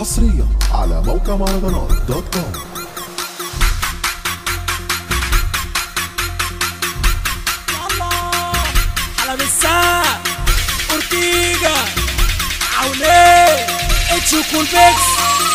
حصريا على موقع مهرجانات دوت كوم الله حلب الساعة اورتيجا عوليه اتشوكو البيكس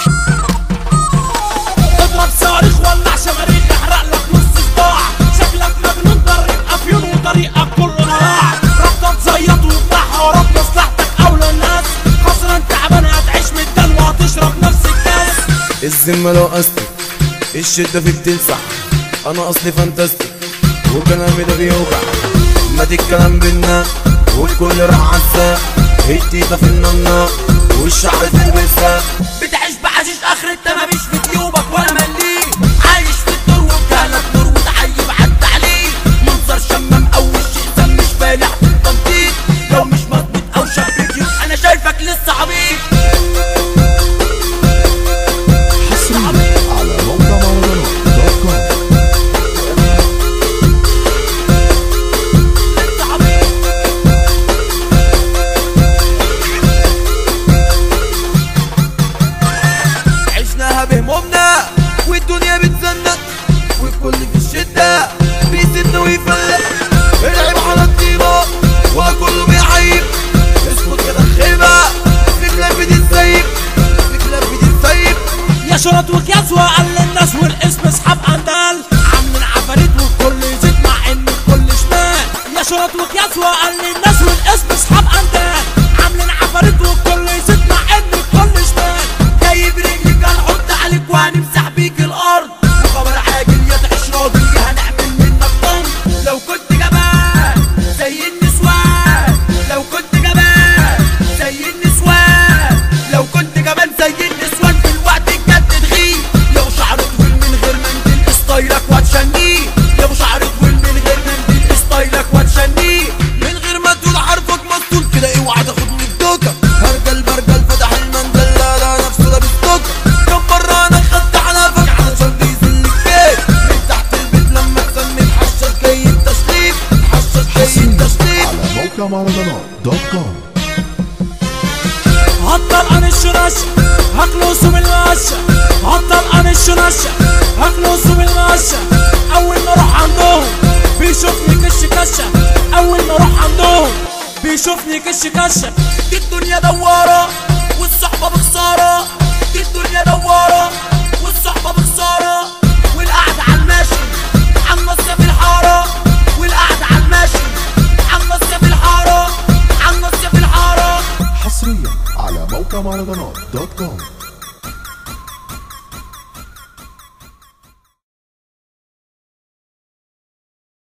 اضرب صواريخ ولع شماريخ احرق لك نص صباع شكلك مجنون طريق افيون وطريقك كله نراع ربطة تزيط وبتاع حوارات مصلحتك اولى الناس خسران تعبان هتعيش من الدم وهتشرب نفس الكاس الذمة لو قصدي الشدة في بتلسع أنا أصلي فانتاستيك وكلامي ده بيوجع مادي الكلام بينا والكل راح عالساق التيتا في النانا والشعر في البساق بتعيش بعشيش اخر انت ما مش في جيوبك ولا مليك عايش في الدور وبجهلك نور وتعيب عدى عليك منظر شمام او الشيء سم مش فالح في التنطيط لو مش مظبوط او شبيك يبقى انا شايفك لسه عبيط حصريا على موقع مهرجانات دوت كوم لسه عبيط عشناها بهمومنا والدنيا بتزنق والكل في الشدة بيسيبنا ويفلق العيب على الطيبة وكله بيعيب اسكت كده خيبة في كلاب بتتسيب في كلاب بتتسيب يا شرط وكياس وقال للناس والاسم اصحاب اندال عاملين عفاريت والكل يزيد مع ان الكل شمال يا شرط وكياس وقال للناس والاسم اصحاب اندال عاملين عفاريت والكل يزيد مع ان الكل شمال جايب رجلك هنحط عليك وهنمسح بيك الارض وخبر عاجل يا تعيش راجل يا هنعمل منك طن لو كنت جبان زي النسوان لو كنت جبان زي النسوان لو كنت جبان زي النسوان في الوقت الجد تغيب يا ابو شعر طويل من غير منديل ستايلك وهتشنيه يا ابو شعر طويل من غير منديل ستايلك وهتشنيه من غير ما تقول حرفك مسطول كده اوعى تاخدني بدوكة هرجل برجل فتح المندل لا لا نفسه لابس توكة كم مرة انا خدت حنفك علشان بيزل البيت من تحت البيت لما تسمي تحشش جاي التشليف تحشش جاي حصريا التشليف على موقع مهرجانات دوت كوم هطل عن الشراشة هخلصه من الغشة هطل عن الشراشة هخلصه من الغشة أول ما أروح عندهم بيشوفني كش كشة أول ما أروح عندهم بيشوفني كش كشة دي الدنيا دوارة والصحبة بخسارة دي الدنيا دوارة والصحبة بخسارة والقعدة على الماشي عم نصية في الحارة والقعدة على الماشي عم نصية في الحارة عم نصية في الحارة حصريا على موقع مهرجانات دوت كوم